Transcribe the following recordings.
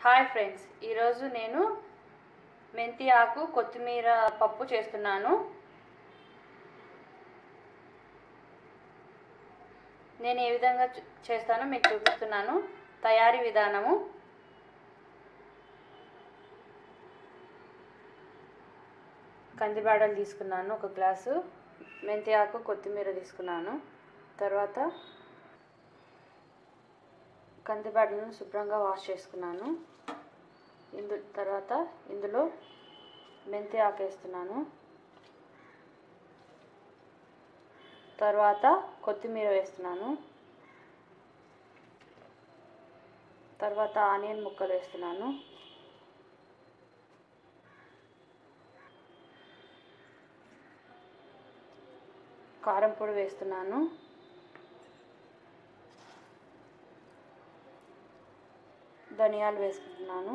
hi friends ఈరోజు నేను మెంతి ఆకు కొత్తిమీర పప్పు చేస్తున్నాను నేను ఏ విధంగా చే- చేస్తానో మీకు చూపిస్తున్నాను తయారీ విధానము కందిబాడలు తీసుకున్నాను ఒక గ్లాసు మెంతి ఆకు కొత్తిమీర తీసుకున్నాను తర్వాత కందిబాడలను శుభ్రంగా వాష్ చేసుకున్నాను ఇందు తర్వాత ఇందులో మెంతి ఆకు వేస్తున్నాను తర్వాత కొత్తిమీర వేస్తున్నాను తర్వాత ఆనియన్ ముక్కలు వేస్తున్నాను కారం పొడి వేస్తున్నాను ధనియాలు వేసుకుంటున్నాను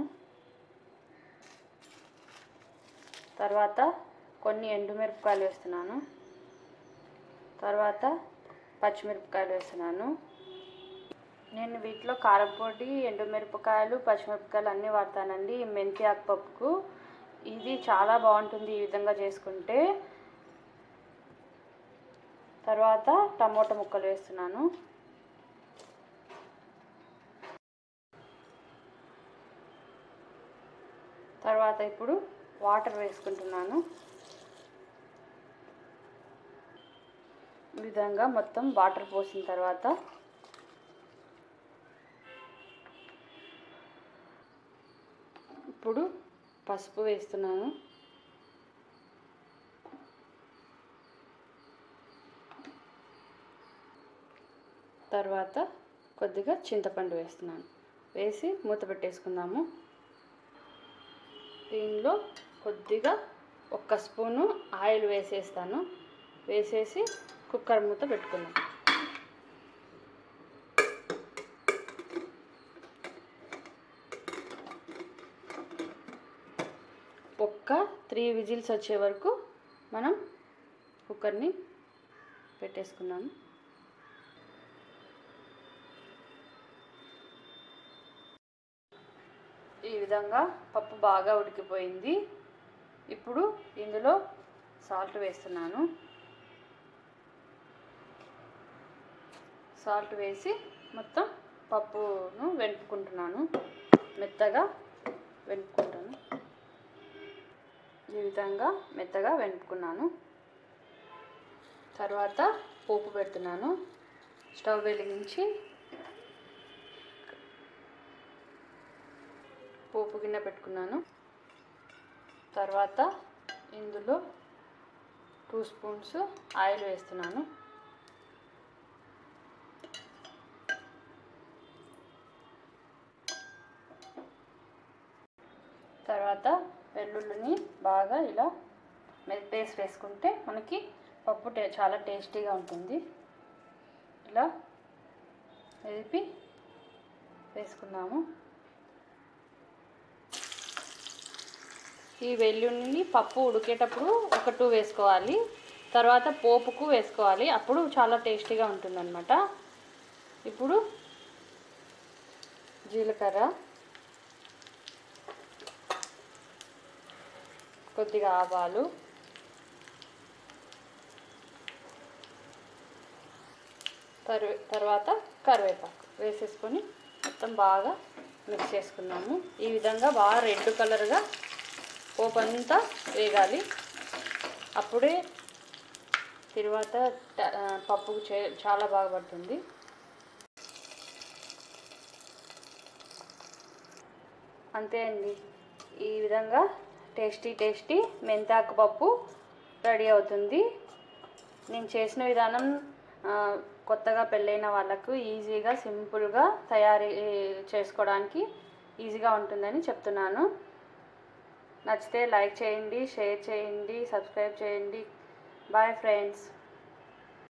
తర్వాత కొన్ని ఎండుమిరపకాయలు వేస్తున్నాను తర్వాత పచ్చిమిరపకాయలు వేస్తున్నాను నేను వీటిలో కారం పొడి ఎండుమిరపకాయలు పచ్చిమిరపకాయలు అన్నీ వాడతానండి ఈ మెంతి ఆకు పప్పుకు ఇది చాలా బాగుంటుంది ఈ విధంగా చేసుకుంటే తర్వాత టమోటా ముక్కలు వేస్తున్నాను తర్వాత ఇప్పుడు వాటర్ వేసుకుంటున్నాను ఈ విధంగా మొత్తం వాటర్ పోసిన తర్వాత ఇప్పుడు పసుపు వేస్తున్నాను తర్వాత కొద్దిగా చింతపండు వేస్తున్నాను వేసి మూత పెట్టేసుకుందాము దీనిలో కొద్దిగా ఒక్క స్పూను ఆయిల్ వేసేస్తాను వేసేసి కుక్కర్ మూత పెట్టుకుందాం ఒక్క త్రీ విజిల్స్ వచ్చే వరకు మనం కుక్కర్ని పెట్టేసుకున్నాము ఈ విధంగా పప్పు బాగా ఉడికిపోయింది ఇప్పుడు ఇందులో సాల్ట్ వేస్తున్నాను సాల్ట్ వేసి మొత్తం పప్పును వెనుపుకుంటున్నాను మెత్తగా వెనుపుకుంటాను ఈ విధంగా మెత్తగా వెనుపుకున్నాను తర్వాత పోపు పెడుతున్నాను స్టవ్ వెలిగించి పోపు గిన్నె పెట్టుకున్నాను తర్వాత ఇందులో టూ స్పూన్స్ ఆయిల్ వేస్తున్నాను తర్వాత వెల్లుల్లిని బాగా ఇలా పేస్ట్ వేసుకుంటే మనకి పప్పు టే చాలా టేస్టీగా ఉంటుంది ఇలా మెదిపి వేసుకున్నాము ఈ వెల్లుల్లిని పప్పు ఉడికేటప్పుడు ఒక టూ వేసుకోవాలి తర్వాత పోపుకు వేసుకోవాలి అప్పుడు చాలా టేస్టీగా ఉంటుందన్నమాట ఇప్పుడు జీలకర్ర కొద్దిగా ఆవాలు తర్వే తర్వాత కరివేపాకు వేసేసుకొని మొత్తం బాగా మిక్స్ చేసుకున్నాము ఈ విధంగా బాగా రెడ్ కలర్గా పోపు అంతా వేగాలి అప్పుడే తర్వాత ట- ఆ, పప్పుకు చే చాలా బాగా పడుతుంది అంతే అండి ఈ విధంగా టేస్టీ టేస్టీ మెంతాకు పప్పు రెడీ అవుతుంది నేను చేసిన విధానం ఆ, కొత్తగా పెళ్ళైన వాళ్ళకు ఈజీగా సింపుల్గా తయారీ చేసుకోవడానికి ఈజీగా ఉంటుందని చెప్తున్నాను నచ్చితే లైక్ చేయండి షేర్ చేయండి సబ్స్క్రైబ్ చేయండి బాయ్ ఫ్రెండ్స్